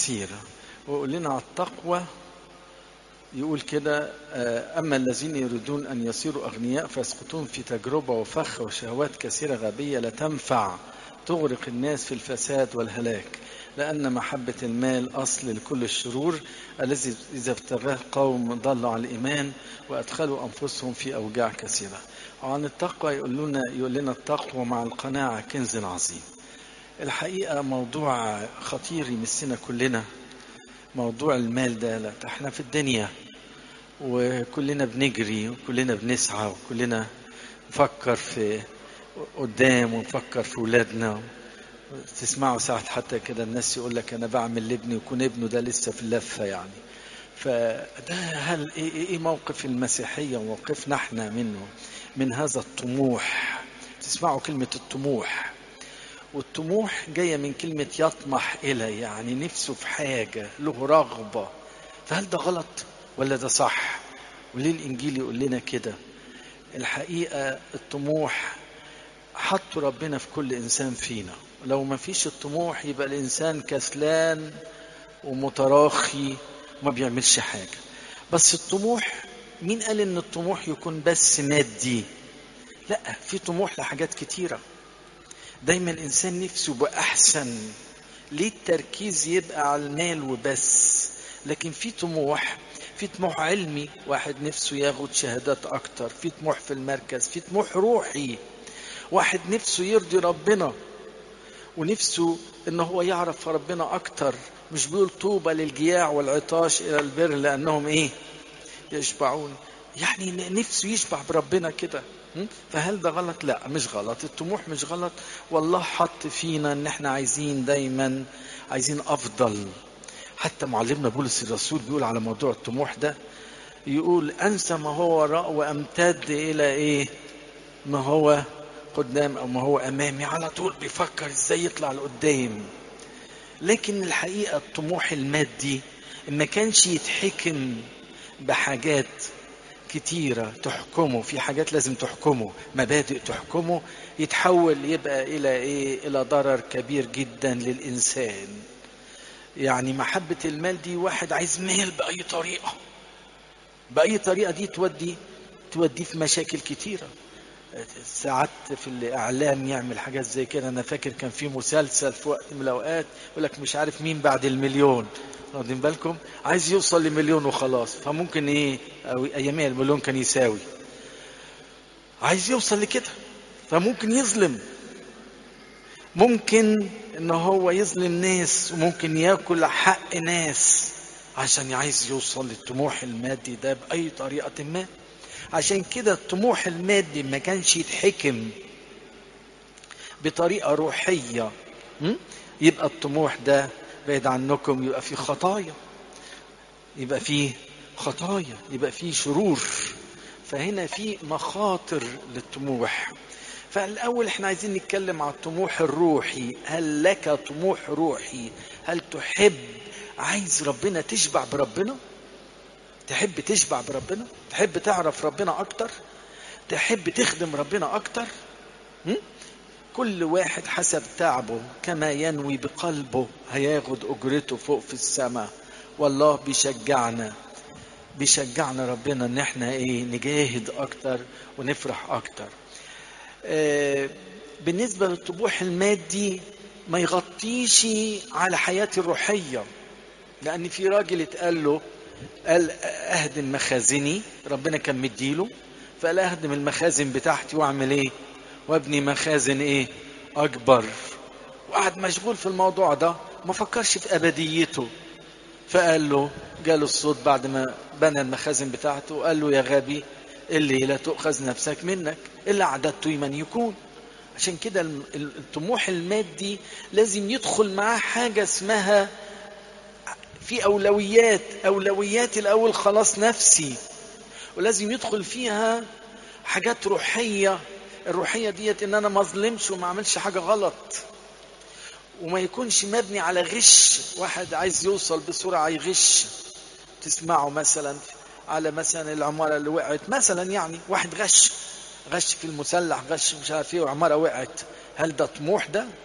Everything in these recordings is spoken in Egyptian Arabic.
كثيرة ويقول لنا على التقوى يقول كده آه، أما الذين يريدون أن يصيروا أغنياء فيسقطون في تجربة وفخ وشهوات كثيرة غبية لا تنفع تغرق الناس في الفساد والهلاك لأن محبة المال أصل لكل الشرور الذي إذا ابتغاه قوم ضلوا على الإيمان وأدخلوا أنفسهم في أوجاع كثيرة وعن التقوى يقول لنا يقول لنا التقوى مع القناعة كنز عظيم الحقيقة موضوع خطير يمسنا كلنا موضوع المال ده لا احنا في الدنيا وكلنا بنجري وكلنا بنسعى وكلنا نفكر في قدام ونفكر في ولادنا تسمعوا ساعات حتى كده الناس يقول لك انا بعمل لابني ويكون ابنه ده لسه في اللفه يعني فده هل ايه ايه موقف المسيحيه وموقفنا احنا منه من هذا الطموح تسمعوا كلمه الطموح والطموح جايه من كلمه يطمح الى يعني نفسه في حاجه له رغبه فهل ده غلط ولا ده صح وليه الانجيل يقول لنا كده الحقيقه الطموح حط ربنا في كل انسان فينا لو ما فيش الطموح يبقى الانسان كسلان ومتراخي وما بيعملش حاجه بس الطموح مين قال ان الطموح يكون بس مادي لا في طموح لحاجات كتيره دايما الانسان نفسه يبقى احسن ليه التركيز يبقى على المال وبس لكن في طموح في طموح علمي واحد نفسه ياخد شهادات اكتر في طموح في المركز في طموح روحي واحد نفسه يرضي ربنا ونفسه ان هو يعرف ربنا اكتر مش بيقول طوبى للجياع والعطاش الى البر لانهم ايه يشبعون يعني نفسه يشبع بربنا كده فهل ده غلط لا مش غلط الطموح مش غلط والله حط فينا ان احنا عايزين دايما عايزين افضل حتى معلمنا بولس الرسول بيقول على موضوع الطموح ده يقول انسى ما هو وراء وامتد الى ايه ما هو قدام او ما هو امامي على طول بيفكر ازاي يطلع لقدام لكن الحقيقه الطموح المادي ما كانش يتحكم بحاجات كتيرة تحكمه في حاجات لازم تحكمه مبادئ تحكمه يتحول يبقى إلى إيه إلى ضرر كبير جدا للإنسان يعني محبة المال دي واحد عايز مال بأي طريقة بأي طريقة دي تودي توديه في مشاكل كتيرة ساعات في الإعلام يعمل حاجات زي كده أنا فاكر كان في مسلسل في وقت من الأوقات يقول لك مش عارف مين بعد المليون واخدين بالكم عايز يوصل لمليون وخلاص فممكن ايه أو اياميها المليون كان يساوي عايز يوصل لكده فممكن يظلم ممكن ان هو يظلم ناس وممكن ياكل حق ناس عشان عايز يوصل للطموح المادي ده باي طريقه ما عشان كده الطموح المادي ما كانش يتحكم بطريقه روحيه يبقى الطموح ده بعيد عنكم يبقى في خطايا يبقى فيه خطايا يبقى فيه شرور فهنا في مخاطر للطموح فالأول احنا عايزين نتكلم على الطموح الروحي هل لك طموح روحي هل تحب عايز ربنا تشبع بربنا تحب تشبع بربنا تحب تعرف ربنا أكتر تحب تخدم ربنا أكتر م? كل واحد حسب تعبه كما ينوي بقلبه هياخد اجرته فوق في السماء والله بيشجعنا بيشجعنا ربنا ان احنا ايه نجاهد اكتر ونفرح اكتر آه بالنسبه للطموح المادي ما يغطيش على حياتي الروحيه لان في راجل اتقال له قال اهدم مخازني ربنا كان مديله فقال اهدم المخازن بتاعتي واعمل ايه وابني مخازن ايه اكبر وقعد مشغول في الموضوع ده ما فكرش في ابديته فقال له جاله الصوت بعد ما بنى المخازن بتاعته وقال له يا غبي الليله تؤخذ نفسك منك الا اعددت من يكون عشان كده الطموح المادي لازم يدخل معاه حاجه اسمها في اولويات اولويات الاول خلاص نفسي ولازم يدخل فيها حاجات روحيه الروحيه ديت ان انا ما اظلمش وما اعملش حاجه غلط وما يكونش مبني على غش واحد عايز يوصل بسرعه يغش تسمعوا مثلا على مثلا العماره اللي وقعت مثلا يعني واحد غش غش في المسلح غش مش عارف ايه وعماره وقعت هل ده طموح ده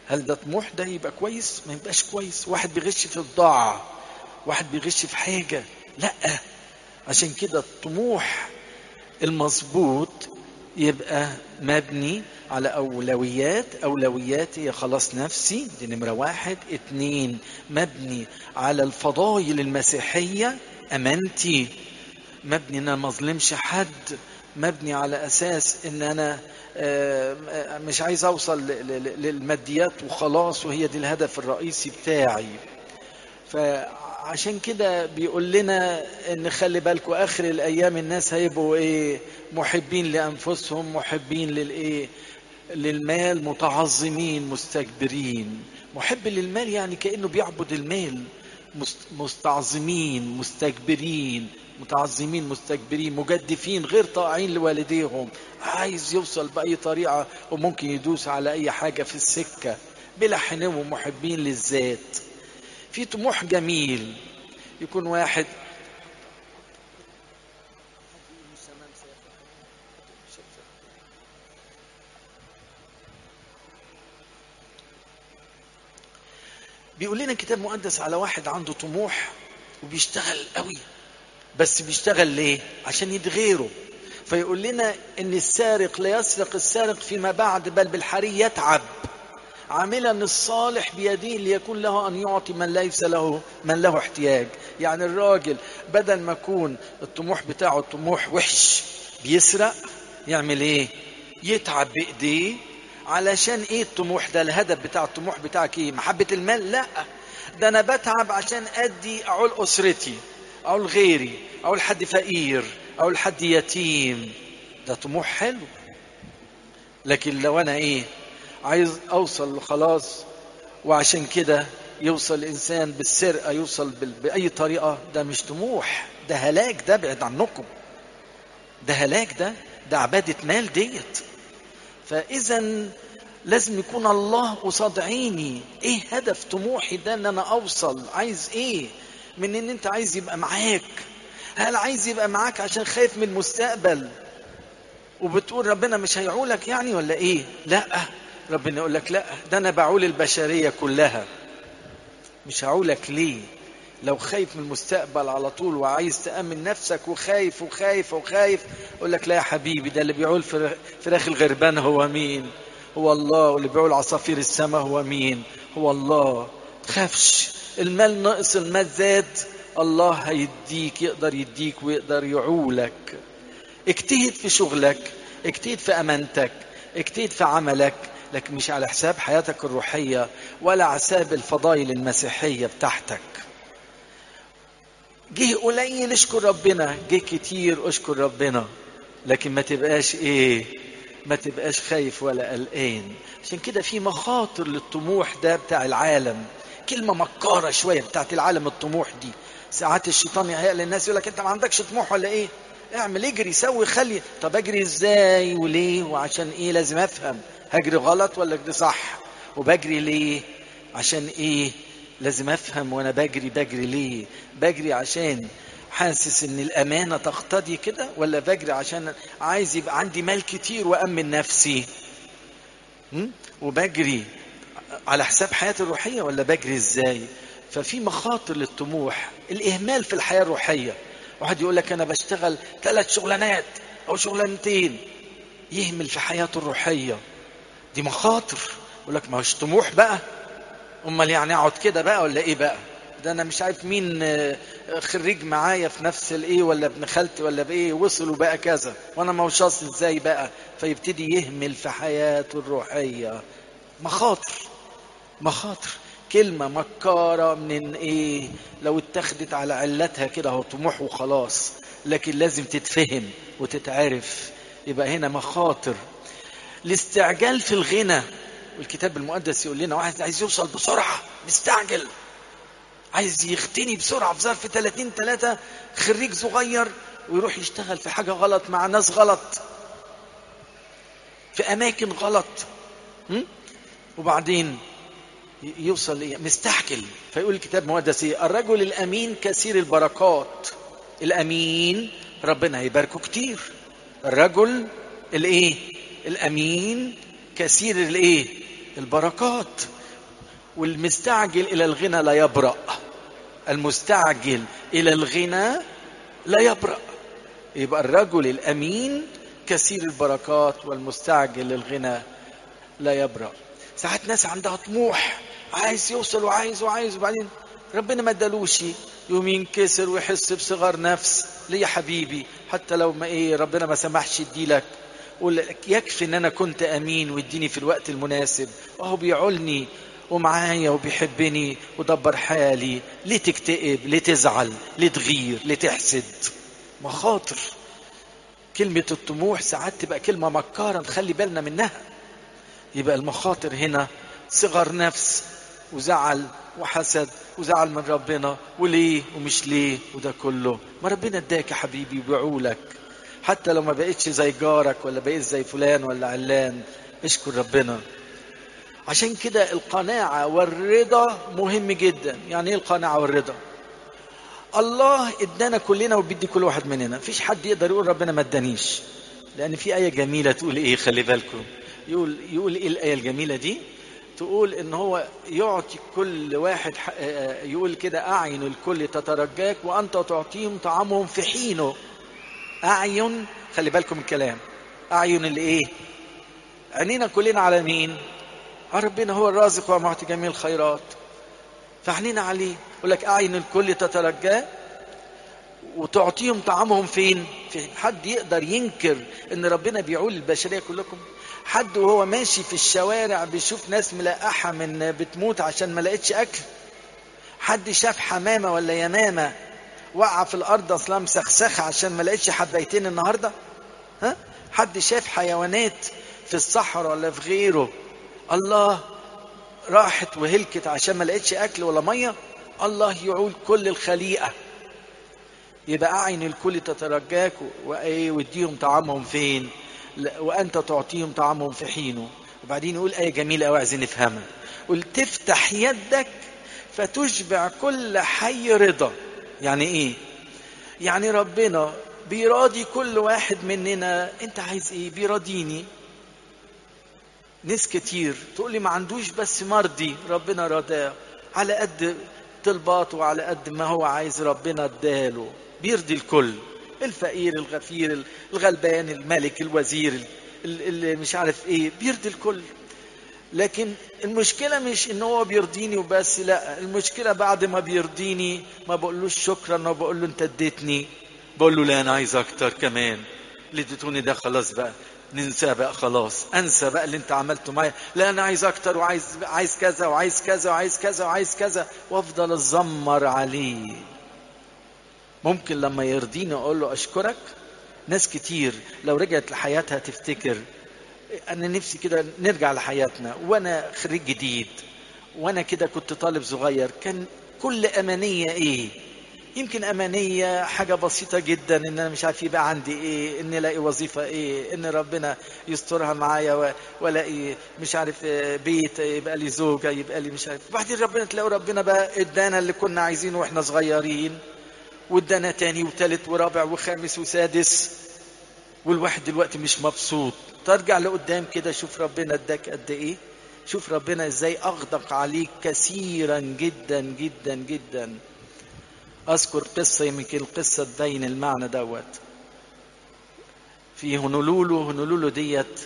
هل ده طموح ده يبقى كويس ما يبقاش كويس واحد بيغش في الضاعة واحد بيغش في حاجة لا عشان كده الطموح المظبوط يبقى مبني على أولويات أولويات هي خلاص نفسي دي نمرة واحد اتنين مبني على الفضائل المسيحية أمانتي مبني ان انا ما اظلمش حد مبني على اساس ان انا مش عايز اوصل للماديات وخلاص وهي دي الهدف الرئيسي بتاعي فعشان كده بيقول لنا ان خلي بالكم اخر الايام الناس هيبقوا ايه محبين لانفسهم محبين للايه للمال متعظمين مستكبرين محب للمال يعني كانه بيعبد المال مستعظمين مستكبرين متعظمين مستكبرين مجدفين غير طائعين لوالديهم عايز يوصل بأي طريقة وممكن يدوس على أي حاجة في السكة بلا حنو محبين للذات في طموح جميل يكون واحد بيقول لنا كتاب مقدس على واحد عنده طموح وبيشتغل قوي بس بيشتغل ليه عشان يدغيره فيقول لنا ان السارق لا يسرق السارق فيما بعد بل بالحري يتعب عاملا الصالح بيده ليكون له ان يعطي من ليس له من له احتياج يعني الراجل بدل ما يكون الطموح بتاعه طموح وحش بيسرق يعمل ايه يتعب بايديه علشان ايه الطموح ده الهدف بتاع الطموح بتاعك ايه محبة المال لا ده انا بتعب عشان ادي اعول اسرتي او لغيري او لحد فقير او لحد يتيم ده طموح حلو لكن لو انا ايه عايز اوصل خلاص وعشان كده يوصل الانسان بالسرقه يوصل باي طريقه ده مش طموح ده هلاك ده بعد عنكم ده هلاك ده ده عباده مال ديت فاذا لازم يكون الله قصاد عيني ايه هدف طموحي ده ان انا اوصل عايز ايه من ان انت عايز يبقى معاك هل عايز يبقى معاك عشان خايف من المستقبل وبتقول ربنا مش هيعولك يعني ولا ايه لا ربنا يقول لك لا ده انا بعول البشريه كلها مش هعولك ليه لو خايف من المستقبل على طول وعايز تأمن نفسك وخايف وخايف وخايف يقول لك لا يا حبيبي ده اللي بيعول فراخ الغربان هو مين هو الله واللي بيعول عصافير السماء هو مين هو الله تخافش المال ناقص المال زاد الله هيديك يقدر يديك ويقدر يعولك اجتهد في شغلك اجتهد في امانتك اجتهد في عملك لكن مش على حساب حياتك الروحية ولا على حساب الفضائل المسيحية بتاعتك جه قليل اشكر ربنا جه كتير اشكر ربنا لكن ما تبقاش ايه ما تبقاش خايف ولا قلقان عشان كده في مخاطر للطموح ده بتاع العالم كلمة مكارة شوية بتاعت العالم الطموح دي ساعات الشيطان يهيأ للناس يقول لك انت ما عندكش طموح ولا ايه اعمل اجري سوي خلي طب اجري ازاي وليه وعشان ايه لازم افهم هجري غلط ولا اجري صح وبجري ليه عشان ايه لازم افهم وانا بجري بجري ليه بجري عشان حاسس ان الامانه تقتضي كده ولا بجري عشان عايز يبقى عندي مال كتير وامن نفسي م? وبجري على حساب حياتي الروحيه ولا بجري ازاي ففي مخاطر للطموح الاهمال في الحياه الروحيه واحد يقول لك انا بشتغل ثلاث شغلانات او شغلانتين يهمل في حياته الروحيه دي مخاطر يقول لك ما هوش طموح بقى امال يعني اقعد كده بقى ولا ايه بقى ده انا مش عارف مين خريج معايا في نفس الايه ولا ابن خالتي ولا بايه وصلوا بقى كذا وانا ما وصلت ازاي بقى فيبتدي يهمل في حياته الروحيه مخاطر مخاطر كلمة مكارة من ايه لو اتخذت على علتها كده هو طموح وخلاص لكن لازم تتفهم وتتعرف يبقى هنا مخاطر الاستعجال في الغنى والكتاب المقدس يقول لنا واحد عايز يوصل بسرعة مستعجل عايز يغتني بسرعة في ظرف 30 3 خريج صغير ويروح يشتغل في حاجة غلط مع ناس غلط في أماكن غلط م? وبعدين يوصل إيه؟ مستعجل فيقول الكتاب المقدس ايه الرجل الامين كثير البركات الامين ربنا هيباركه كتير الرجل الايه الامين كثير الايه البركات والمستعجل إلى الغنى لا يبرأ المستعجل إلى الغنى لا يبرأ يبقى الرجل الأمين كثير البركات والمستعجل للغنى لا يبرأ ساعات ناس عندها طموح عايز يوصل وعايز وعايز وبعدين ربنا ما ادالوش يوم ينكسر ويحس بصغر نفس ليه يا حبيبي حتى لو ما ايه ربنا ما سمحش يديلك قول لك يكفي ان انا كنت امين واديني في الوقت المناسب وهو بيعولني ومعايا وبيحبني ودبر حالي ليه تكتئب ليه تزعل ليه تغير ليه تحسد مخاطر كلمة الطموح ساعات تبقى كلمة مكارة نخلي بالنا منها يبقى المخاطر هنا صغر نفس وزعل وحسد وزعل من ربنا وليه ومش ليه وده كله ما ربنا اداك يا حبيبي وبيعولك حتى لو ما بقتش زي جارك ولا بقيت زي فلان ولا علان اشكر ربنا عشان كده القناعة والرضا مهم جدا يعني ايه القناعة والرضا الله ادانا كلنا وبيدي كل واحد مننا مفيش حد يقدر يقول ربنا ما ادانيش لان في آية جميلة تقول ايه خلي بالكم يقول يقول ايه الآية الجميلة دي تقول ان هو يعطي كل واحد يقول كده اعين الكل تترجاك وانت تعطيهم طعامهم في حينه اعين خلي بالكم الكلام اعين الايه عينينا كلنا على مين ربنا هو الرازق ومعطي جميع الخيرات فعينينا عليه يقول لك اعين الكل تترجاه وتعطيهم طعامهم فين في حد يقدر ينكر ان ربنا بيعول البشريه كلكم حد وهو ماشي في الشوارع بيشوف ناس ملقحه من بتموت عشان ما لقتش اكل حد شاف حمامه ولا يمامه وقع في الارض اصلا مسخسخه عشان ما لقتش حبايتين النهارده ها حد شاف حيوانات في الصحراء ولا في غيره الله راحت وهلكت عشان ما لقتش اكل ولا ميه الله يعول كل الخليقه يبقى اعين الكل تترجاك وايه واديهم طعامهم فين وانت تعطيهم طعامهم في حينه وبعدين يقول ايه جميله قوي عايزين نفهمها قل تفتح يدك فتشبع كل حي رضا يعني ايه يعني ربنا بيراضي كل واحد مننا انت عايز ايه بيراضيني ناس كتير تقول لي ما عندوش بس مرضي ربنا رضاه على قد طلباته وعلى قد ما هو عايز ربنا اداله بيرضي الكل الفقير الغفير الغلبان الملك الوزير اللي مش عارف ايه بيرضي الكل لكن المشكلة مش ان هو بيرضيني وبس لا المشكلة بعد ما بيرضيني ما بقولوش شكرا ما بقول له انت اديتني بقول له لا انا عايز اكتر كمان اللي اديتوني ده خلاص بقى ننساه بقى خلاص انسى بقى اللي انت عملته معايا لا انا عايز اكتر وعايز عايز كذا وعايز كذا وعايز كذا وعايز كذا وافضل اتذمر عليه ممكن لما يرضيني اقول له اشكرك ناس كتير لو رجعت لحياتها تفتكر انا نفسي كده نرجع لحياتنا وانا خريج جديد وانا كده كنت طالب صغير كان كل امانيه ايه يمكن امانيه حاجه بسيطه جدا ان انا مش عارف يبقى عندي ايه ان الاقي وظيفه ايه ان ربنا يسترها معايا والاقي مش عارف بيت يبقى لي زوجه يبقى لي مش عارف بعدين ربنا تلاقوا ربنا بقى ادانا اللي كنا عايزينه واحنا صغيرين وادانا تاني وتالت ورابع وخامس وسادس والواحد دلوقتي مش مبسوط ترجع لقدام كده شوف ربنا اداك قد ايه شوف ربنا ازاي اغدق عليك كثيرا جدا جدا جدا اذكر قصه يمكن القصه تبين المعنى دوت في هونولولو هونولولو ديت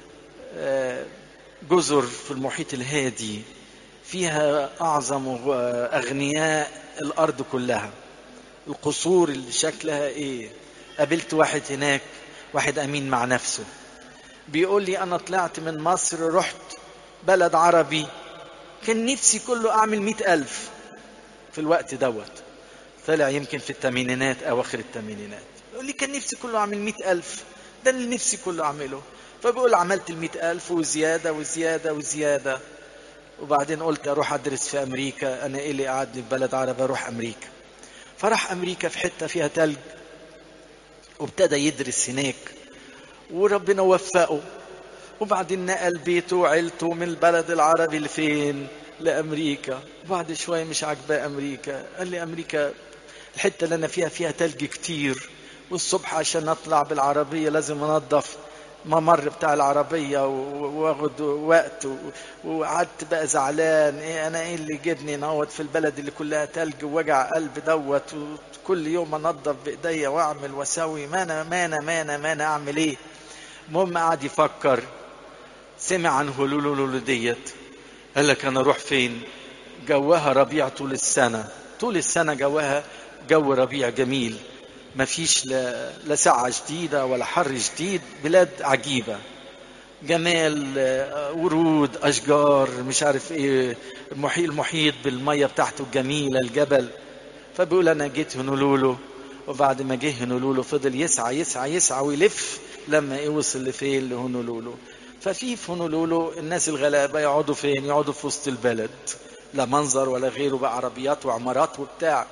جزر في المحيط الهادي فيها اعظم اغنياء الارض كلها القصور اللي شكلها ايه قابلت واحد هناك واحد امين مع نفسه بيقول لي انا طلعت من مصر رحت بلد عربي كان نفسي كله اعمل مئة الف في الوقت دوت طلع يمكن في الثمانينات اواخر الثمانينات يقول لي كان نفسي كله اعمل مئة الف ده اللي نفسي كله اعمله فبيقول عملت المئة الف وزيادة وزيادة وزيادة وبعدين قلت اروح ادرس في امريكا انا ايه اللي قعدني في بلد عربي اروح امريكا فراح امريكا في حته فيها تلج وابتدى يدرس هناك وربنا وفقه وبعدين نقل بيته وعيلته من البلد العربي لفين لامريكا وبعد شويه مش عاجباه امريكا قال لي امريكا الحته اللي انا فيها فيها تلج كتير والصبح عشان اطلع بالعربيه لازم انظف ممر بتاع العربية واخد وقت وقعدت بقى زعلان ايه انا ايه اللي جبني نوت في البلد اللي كلها تلج ووجع قلب دوت وكل يوم انضف بايديا واعمل واسوي ما انا ما انا ما انا ما انا اعمل ايه المهم قعد يفكر سمع عن هلولولو ديت قال لك انا اروح فين جوها ربيع طول السنة طول السنة جوها جو ربيع جميل ما فيش لا, لا ساعة جديدة ولا حر جديد بلاد عجيبة جمال ورود أشجار مش عارف إيه المحيط المحيط بالمية بتاعته الجميلة الجبل فبيقول أنا جيت هنولولو وبعد ما جه هنولولو فضل يسعى يسعى يسعى ويلف لما إيه وصل لفين لهونولولو ففي في هونولولو الناس الغلابة يقعدوا فين يقعدوا في وسط البلد لا منظر ولا غيره بقى عربيات وعمارات وبتاع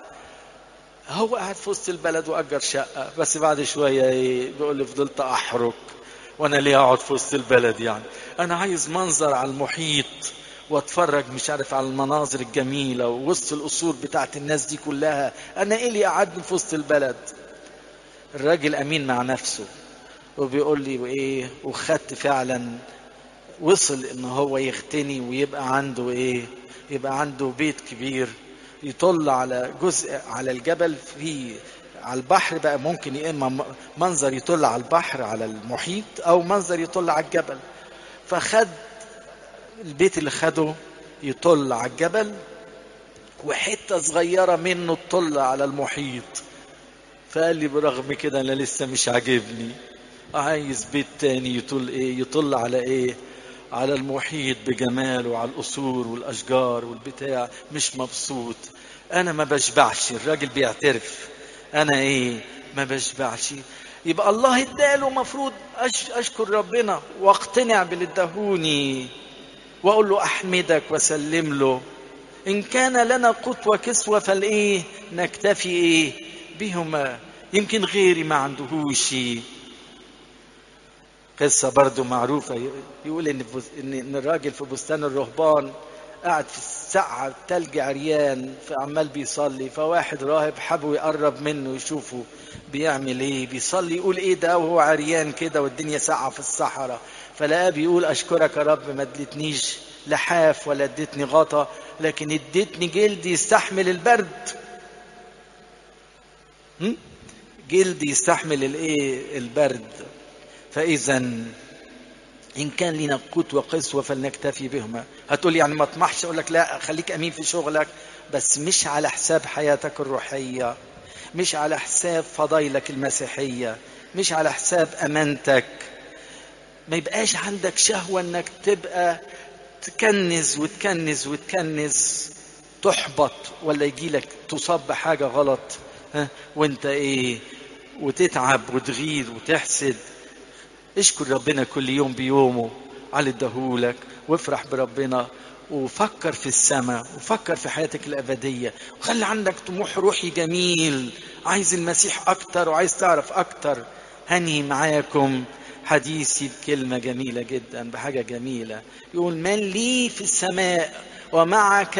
هو قاعد في وسط البلد واجر شقه بس بعد شويه ايه بيقول لي فضلت احرك وانا ليه اقعد في وسط البلد يعني انا عايز منظر على المحيط واتفرج مش عارف على المناظر الجميله ووسط القصور بتاعت الناس دي كلها انا ايه اللي قعدني في وسط البلد الراجل امين مع نفسه وبيقول لي وايه وخدت فعلا وصل ان هو يغتني ويبقى عنده ايه يبقى عنده بيت كبير يطل على جزء على الجبل في على البحر بقى ممكن يا اما منظر يطل على البحر على المحيط او منظر يطل على الجبل فخد البيت اللي خده يطل على الجبل وحته صغيره منه تطل على المحيط فقال لي برغم كده انا لسه مش عاجبني عايز بيت تاني يطل ايه يطل على ايه على المحيط بجماله وعلى القصور والاشجار والبتاع مش مبسوط انا ما بشبعش الراجل بيعترف انا ايه ما بشبعش يبقى الله اداله مفروض أش اشكر ربنا واقتنع باللي اداهوني واقول له احمدك واسلم له ان كان لنا قوت وكسوه فالايه نكتفي ايه بهما يمكن غيري ما عندهوش قصة برضو معروفة يقول إن إن الراجل في بستان الرهبان قاعد في السقعة التلج عريان فعمال بيصلي فواحد راهب حبه يقرب منه يشوفه بيعمل ايه بيصلي يقول ايه ده وهو عريان كده والدنيا ساقعة في الصحراء فلقاه بيقول اشكرك يا رب ما اديتنيش لحاف ولا اديتني غطا لكن اديتني جلد يستحمل البرد جلد يستحمل الايه البرد فإذا إن كان لنا قوت وقسوة فلنكتفي بهما هتقول يعني ما اطمحش أقول لك لا خليك أمين في شغلك بس مش على حساب حياتك الروحية مش على حساب فضايلك المسيحية مش على حساب أمانتك ما يبقاش عندك شهوة انك تبقى تكنز وتكنز وتكنز تحبط ولا يجي لك تصاب بحاجة غلط ها وانت ايه وتتعب وتغير وتحسد اشكر ربنا كل يوم بيومه على اداهولك وافرح بربنا وفكر في السماء وفكر في حياتك الأبدية وخلي عندك طموح روحي جميل عايز المسيح أكتر وعايز تعرف أكتر هني معاكم حديثي بكلمة جميلة جدا بحاجة جميلة يقول من لي في السماء ومعك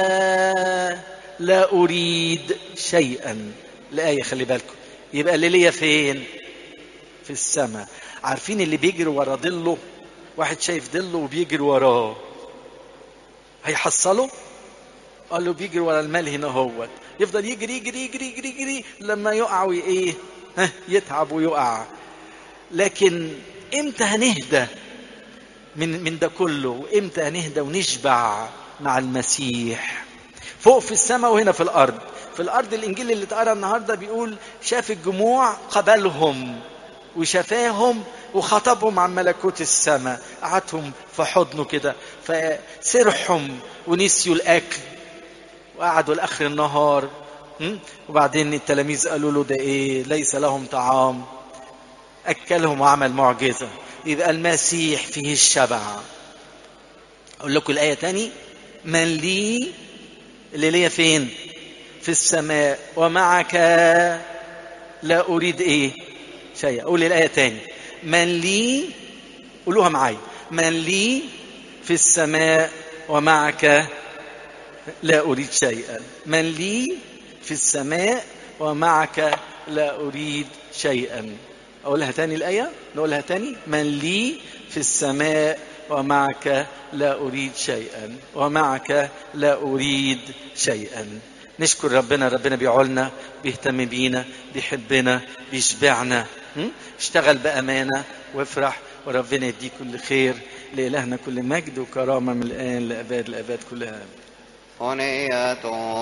لا أريد شيئا الآية خلي بالكم يبقى اللي ليا فين في السماء عارفين اللي بيجري ورا ضله واحد شايف ضله وبيجري وراه هيحصله قال له بيجري ورا المال هنا هوت يفضل يجري يجري يجري يجري يجري لما يقع وايه ها يتعب ويقع لكن امتى هنهدى من من ده كله وامتى هنهدى ونشبع مع المسيح فوق في السماء وهنا في الارض في الارض الانجيل اللي اتقرا النهارده بيقول شاف الجموع قبلهم وشفاهم وخطبهم عن ملكوت السماء قعدهم في حضنه كده فسرحهم ونسيوا الاكل وقعدوا لاخر النهار وبعدين التلاميذ قالوا له ده ايه ليس لهم طعام اكلهم وعمل معجزه يبقى المسيح فيه الشبع اقول لكم الايه تاني من لي اللي ليا فين في السماء ومعك لا اريد ايه شيء اقول الايه تاني من لي قولوها معايا من لي في السماء ومعك لا اريد شيئا من لي في السماء ومعك لا اريد شيئا أقولها تاني الآية نقولها تاني من لي في السماء ومعك لا أريد شيئا ومعك لا أريد شيئا نشكر ربنا ربنا بيعولنا بيهتم بينا بيحبنا بيشبعنا م? اشتغل بأمانة وافرح وربنا يديك كل خير لإلهنا كل مجد وكرامة من الآن لأباد الأباد كلها أنية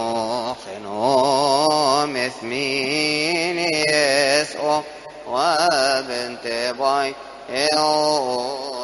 خنوم اسمين يسوع وبنت باي